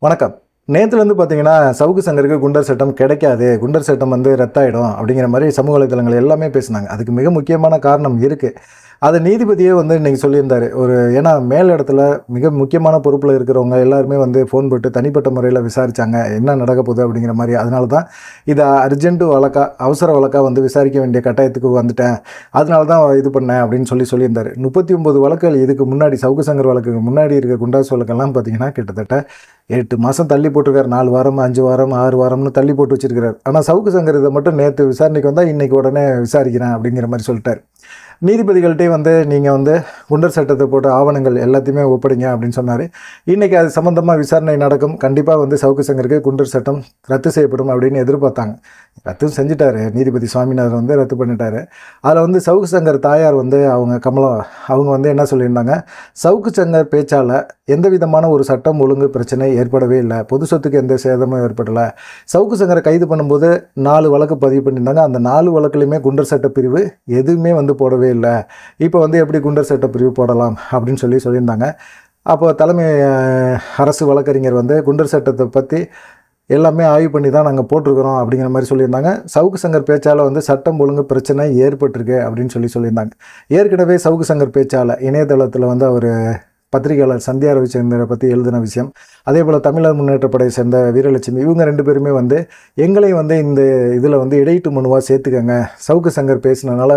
வணக்கம் நேற்றுலேருந்து பார்த்தீங்கன்னா சவுக்கு சங்கருக்கு குண்டர் சட்டம் கிடைக்காது குண்டர் சட்டம் வந்து ரத்தாயிடும் அப்படிங்கிற மாதிரி சமூக வலைதளங்கள் எல்லாமே பேசினாங்க அதுக்கு மிக முக்கியமான காரணம் இருக்குது அதை நீதிபதியே வந்து இன்றைக்கி சொல்லியிருந்தார் ஒரு ஏன்னா மேல் இடத்துல மிக முக்கியமான பொறுப்பில் இருக்கிறவங்க எல்லாருமே வந்து ஃபோன் போட்டு தனிப்பட்ட முறையில் விசாரித்தாங்க என்ன நடக்க போகுது அப்படிங்கிற மாதிரி அதனால தான் இதை அர்ஜென்ட் வழக்கா அவசர வழக்காக வந்து விசாரிக்க வேண்டிய கட்டாயத்துக்கு வந்துட்டேன் அதனால தான் இது பண்ணேன் அப்படின்னு சொல்லி சொல்லியிருந்தார் முப்பத்தி ஒம்பது வழக்குகள் இதுக்கு முன்னாடி சவுக்கு சங்கர் வழக்குக்கு முன்னாடி இருக்க குண்டாஸ் வழக்கெல்லாம் பார்த்தீங்கன்னா கிட்டத்தட்ட எட்டு மாதம் தள்ளி போட்டிருக்காரு நாலு வாரம் அஞ்சு வாரம் ஆறு வாரம்னு தள்ளி போட்டு வச்சிருக்கிறார் ஆனால் சவுக்கு சங்கர் இதை மட்டும் நேற்று விசாரணைக்கு வந்தால் இன்றைக்கி உடனே விசாரிக்கிறேன் அப்படிங்கிற மாதிரி சொல்லிட்டார் நீதிபதிகள்கிட்டே வந்து நீங்கள் வந்து குண்டர் சட்டத்தை போட்ட ஆவணங்கள் எல்லாத்தையுமே ஒப்படைங்க அப்படின்னு சொன்னார் இன்றைக்கி அது சம்மந்தமாக விசாரணை நடக்கும் கண்டிப்பாக வந்து சவுக்கு சங்கருக்கு குண்டர் சட்டம் ரத்து செய்யப்படும் அப்படின்னு எதிர்பார்த்தாங்க ரத்து செஞ்சுட்டாரு நீதிபதி சுவாமிநாதன் வந்து ரத்து பண்ணிட்டாரு அதில் வந்து சவுக்கு சங்கர் தாயார் வந்து அவங்க கமலம் அவங்க வந்து என்ன சொல்லியிருந்தாங்க சவுக்கு சங்கர் பேச்சால் எந்த விதமான ஒரு சட்டம் ஒழுங்கு பிரச்சனை ஏற்படவே இல்லை பொது சொத்துக்கு எந்த சேதமும் ஏற்படலை சவுக்கு சங்கரை கைது பண்ணும்போது நாலு வழக்கு பதிவு பண்ணியிருந்தாங்க அந்த நாலு வழக்குலையுமே குண்டர் சட்ட பிரிவு எதுவுமே வந்து போடவே இல்லை இப்போ வந்து எப்படி குண்டர் சட்ட பிரிவு போடலாம் அப்படின்னு சொல்லி சொல்லியிருந்தாங்க அப்போ தலைமை அஹ், அரசு வழக்கறிஞர் வந்து குண்டர் சட்டத்தை பற்றி எல்லாமே ஆய்வு பண்ணி தான் நாங்கள் போட்டிருக்கிறோம் அப்படிங்கிற மாதிரி சொல்லியிருந்தாங்க சவுக்கு சங்கர் பேச்சால் வந்து சட்டம் ஒழுங்கு பிரச்சனை ஏற்பட்டிருக்கு அப்படின்னு சொல்லி சொல்லியிருந்தாங்க ஏற்கனவே சவுக்கு சங்கர் பேச்சால் இணையதளத்தில் வந்து அவர் பத்திரிகையாளர் சந்தியா ரவிச்சந்திரனை பற்றி எழுதின விஷயம் அதே போல் தமிழர் முன்னேற்றப் படையை சேர்ந்த வீரலட்சுமி இவங்க ரெண்டு பேருமே வந்து எங்களையும் வந்து இந்த இதில் வந்து இடையீட்டு மனுவாக சேர்த்துக்கங்க சவுக்கு சங்கர் பேசினனால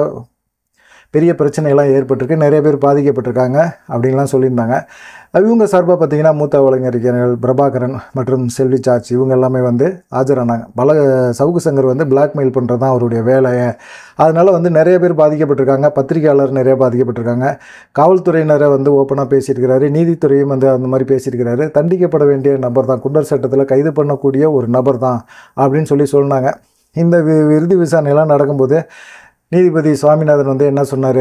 பெரிய பிரச்சனையெல்லாம் ஏற்பட்டிருக்கு நிறைய பேர் பாதிக்கப்பட்டிருக்காங்க அப்படின்லாம் சொல்லியிருந்தாங்க இவங்க சார்பாக பார்த்தீங்கன்னா மூத்த வழக்கறிஞர்கள் பிரபாகரன் மற்றும் செல்வி சார்ஜ் இவங்க எல்லாமே வந்து ஆஜரானாங்க பல சவுக்கு சங்கர் வந்து பிளாக்மெயில் பண்ணுறது தான் அவருடைய வேலையை அதனால் வந்து நிறைய பேர் பாதிக்கப்பட்டிருக்காங்க பத்திரிகையாளர் நிறைய பாதிக்கப்பட்டிருக்காங்க காவல்துறையினரை வந்து ஓப்பனாக பேசியிருக்கிறாரு நீதித்துறையும் வந்து அந்த மாதிரி பேசியிருக்கிறாரு தண்டிக்கப்பட வேண்டிய நபர் தான் குண்டர் சட்டத்தில் கைது பண்ணக்கூடிய ஒரு நபர் தான் அப்படின்னு சொல்லி சொன்னாங்க இந்த வி- இறுதி விசாரணையெல்லாம் நடக்கும்போது நீதிபதி சுவாமிநாதன் வந்து என்ன சொன்னார்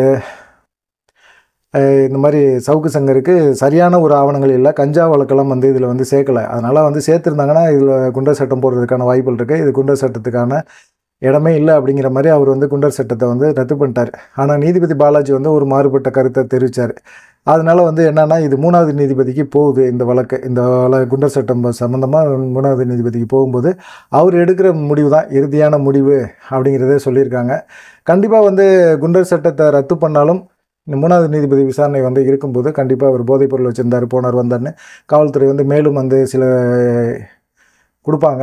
இந்த மாதிரி சவுக்கு சங்கருக்கு சரியான ஒரு ஆவணங்கள் இல்லை கஞ்சா வழக்கெல்லாம் வந்து இதில் வந்து சேர்க்கலை அதனால் வந்து சேர்த்துருந்தாங்கன்னா இதில் குண்டர் சட்டம் போடுறதுக்கான வாய்ப்புகள் இருக்குது இது குண்டர் சட்டத்துக்கான இடமே இல்லை அப்படிங்கிற மாதிரி அவர் வந்து குண்டர் சட்டத்தை வந்து ரத்து பண்ணிட்டார் ஆனால் நீதிபதி பாலாஜி வந்து ஒரு மாறுபட்ட கருத்தை தெரிவித்தார் அதனால வந்து என்னன்னா இது மூணாவது நீதிபதிக்கு போகுது இந்த வழக்கு இந்த வழ குண்டர் சட்டம் சம்மந்தமாக மூணாவது நீதிபதிக்கு போகும்போது அவர் எடுக்கிற முடிவு தான் இறுதியான முடிவு அப்படிங்கிறதே சொல்லியிருக்காங்க கண்டிப்பாக வந்து குண்டர் சட்டத்தை ரத்து பண்ணாலும் இந்த மூணாவது நீதிபதி விசாரணை வந்து இருக்கும்போது கண்டிப்பாக அவர் போதைப்பொருள் வச்சுருந்தார் போனார் வந்தார்னு காவல்துறை வந்து மேலும் வந்து சில கொடுப்பாங்க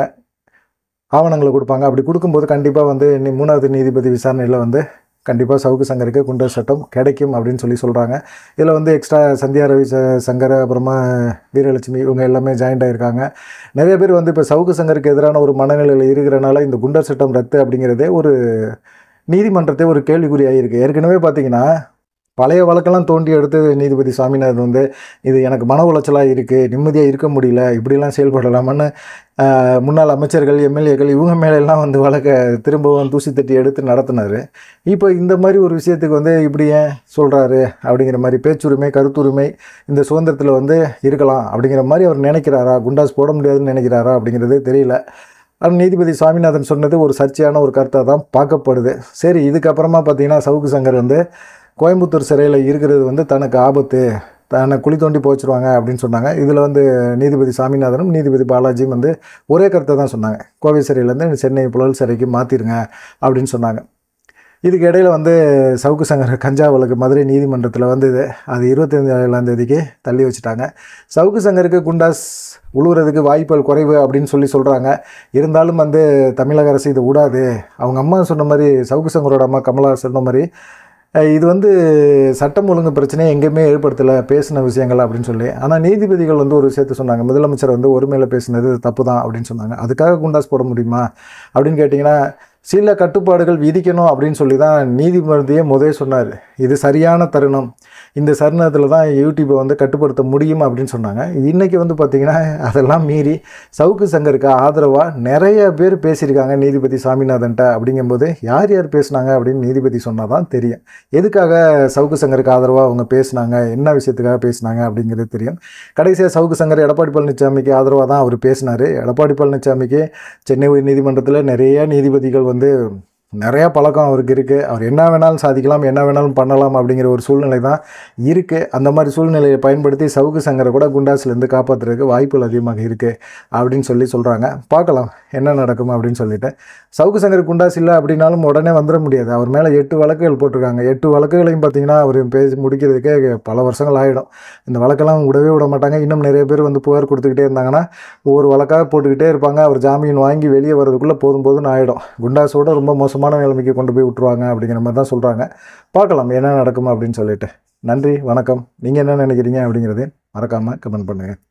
ஆவணங்களை கொடுப்பாங்க அப்படி கொடுக்கும்போது கண்டிப்பாக வந்து நீ மூணாவது நீதிபதி விசாரணையில் வந்து கண்டிப்பாக சவுக்கு சங்கருக்கு குண்டர் சட்டம் கிடைக்கும் அப்படின்னு சொல்லி சொல்கிறாங்க இதில் வந்து எக்ஸ்ட்ரா சந்தியா ரவி ச- சங்கர் அப்புறமா வீரலட்சுமி இவங்க எல்லாமே ஜாயின்ட் ஆகிருக்காங்க நிறைய பேர் வந்து இப்போ சவுக்கு சங்கருக்கு எதிரான ஒரு மனநிலையில் இருக்கிறனால இந்த குண்டர் சட்டம் ரத்து அப்படிங்கிறதே ஒரு நீதிமன்றத்தை ஒரு கேள்விக்குறியாக இருக்குது ஏற்கனவே பார்த்தீங்கன்னா பழைய வழக்கெல்லாம் தோண்டி எடுத்து நீதிபதி சுவாமிநாதன் வந்து இது எனக்கு மன உளைச்சலாக இருக்குது நிம்மதியாக இருக்க முடியல இப்படிலாம் செயல்படலாமான்னு ஆஹ், முன்னாள் அமைச்சர்கள் எம்எல்ஏக்கள் இவங்க மேலெல்லாம் வந்து வழக்கை திரும்பவும் தூசி தட்டி எடுத்து நடத்தினார் இப்போ இந்த மாதிரி ஒரு விஷயத்துக்கு வந்து இப்படி ஏன் சொல்கிறாரு அப்படிங்கிற மாதிரி பேச்சுரிமை கருத்துரிமை இந்த சுதந்திரத்தில் வந்து இருக்கலாம் அப்படிங்கிற மாதிரி அவர் நினைக்கிறாரா குண்டாஸ் போட முடியாதுன்னு நினைக்கிறாரா அப்படிங்கிறதே தெரியல ஆனால் நீதிபதி சுவாமிநாதன் சொன்னது ஒரு சர்ச்சையான ஒரு கருத்தாக தான் பார்க்கப்படுது சரி இதுக்கப்புறமா பார்த்தீங்கன்னா சவுக்கு சங்கர் வந்து கோயம்புத்தூர் சிறையில் இருக்கிறது வந்து தனக்கு ஆபத்து தன்னை குழி தோண்டி போச்சிருவாங்க அப்படின்னு சொன்னாங்க இதில் வந்து நீதிபதி சாமிநாதனும் நீதிபதி பாலாஜியும் வந்து ஒரே கருத்தை தான் சொன்னாங்க கோவை சிறையிலேருந்து சென்னை புழல் சிறைக்கு மாற்றிருங்க அப்படின்னு சொன்னாங்க இதுக்கு இடையில வந்து சவுக்கு சங்கர் கஞ்சா வழக்கு மதுரை நீதிமன்றத்தில் வந்தது அது இருபத்தஞ்சு ஏழாம் தேதிக்கு தள்ளி வச்சுட்டாங்க சவுக்கு சங்கருக்கு குண்டாஸ் உழுவுறதுக்கு வாய்ப்புகள் குறைவு அப்படின்னு சொல்லி சொல்கிறாங்க இருந்தாலும் வந்து தமிழக அரசு இது விடாது அவங்க அம்மா சொன்ன மாதிரி சவுக்கு சங்கரோட அம்மா கமலா சொன்ன மாதிரி அஹ், இது வந்து சட்டம் ஒழுங்கு பிரச்சனையை எங்கேயுமே ஏற்படுத்தலை பேசின விஷயங்கள் அப்படின்னு சொல்லி ஆனால் நீதிபதிகள் வந்து ஒரு விஷயத்த சொன்னாங்க முதலமைச்சர் வந்து ஒருமையில் பேசினது தப்பு தான் அப்படின்னு சொன்னாங்க அதுக்காக குண்டாஸ் போட முடியுமா அப்படின்னு கேட்டிங்கன்னா சில கட்டுப்பாடுகள் விதிக்கணும் அப்படின்னு சொல்லி தான் நீதிமன்றத்தையே முதல் சொன்னார் இது சரியான தருணம் இந்த தருணத்தில் தான் யூடியூப்பை வந்து கட்டுப்படுத்த முடியும் அப்படின்னு சொன்னாங்க இன்றைக்கி வந்து பார்த்திங்கன்னா அதெல்லாம் மீறி சவுக்கு சங்கருக்கு ஆதரவாக நிறைய பேர் பேசியிருக்காங்க நீதிபதி சாமிநாதன்ட்ட அப்படிங்கும்போது யார் யார் பேசுனாங்க அப்படின்னு நீதிபதி சொன்னால் தான் தெரியும் எதுக்காக சவுக்கு சங்கருக்கு ஆதரவாக அவங்க பேசுனாங்க என்ன விஷயத்துக்காக பேசுனாங்க அப்படிங்கிறது தெரியும் கடைசியாக சவுக்கு சங்கர் எடப்பாடி பழனிசாமிக்கு ஆதரவாக தான் அவர் பேசினார் எடப்பாடி பழனிசாமிக்கு சென்னை உயர் நீதிமன்றத்தில் நிறைய நீதிபதிகள் வந்து நிறையா பழக்கம் அவருக்கு இருக்குது அவர் என்ன வேணாலும் சாதிக்கலாம் என்ன வேணாலும் பண்ணலாம் அப்படிங்கிற ஒரு சூழ்நிலை தான் இருக்குது அந்த மாதிரி சூழ்நிலையை பயன்படுத்தி சவுக்கு சங்கரை கூட குண்டாஸ்லேருந்து காப்பாற்றுறதுக்கு வாய்ப்புகள் அதிகமாக இருக்குது அப்படின்னு சொல்லி சொல்கிறாங்க பார்க்கலாம் என்ன நடக்கும் அப்படின்னு சொல்லிட்டு சவுக்கு சங்கர் குண்டாஸ் இல்லை அப்படின்னாலும் உடனே வந்துட முடியாது அவர் மேலே எட்டு வழக்குகள் போட்டிருக்காங்க எட்டு வழக்குகளையும் பார்த்தீங்கன்னா அவர் பேசி முடிக்கிறதுக்கே பல வருஷங்கள் ஆகிடும் இந்த வழக்கெல்லாம் விடவே விட மாட்டாங்க இன்னும் நிறைய பேர் வந்து புகார் கொடுத்துக்கிட்டே இருந்தாங்கன்னா ஒவ்வொரு வழக்காக போட்டுக்கிட்டே இருப்பாங்க அவர் ஜாமீன் வாங்கி வெளியே வர்றதுக்குள்ளே போதும் போதும்னு ஆகிடும் குண்டாஸோட ரொம்ப மோசமான நிலைமைக்கு கொண்டு போய் விட்டுருவாங்க அப்படிங்கிற மாதிரி தான் சொல்கிறாங்க பார்க்கலாம் என்ன நடக்கும் அப்படின்னு சொல்லிட்டு நன்றி வணக்கம் நீங்கள் என்ன நினைக்கிறீங்க அப்படிங்கிறதையும் மறக்காமல் கமெண்ட் பண்ணுங்கள்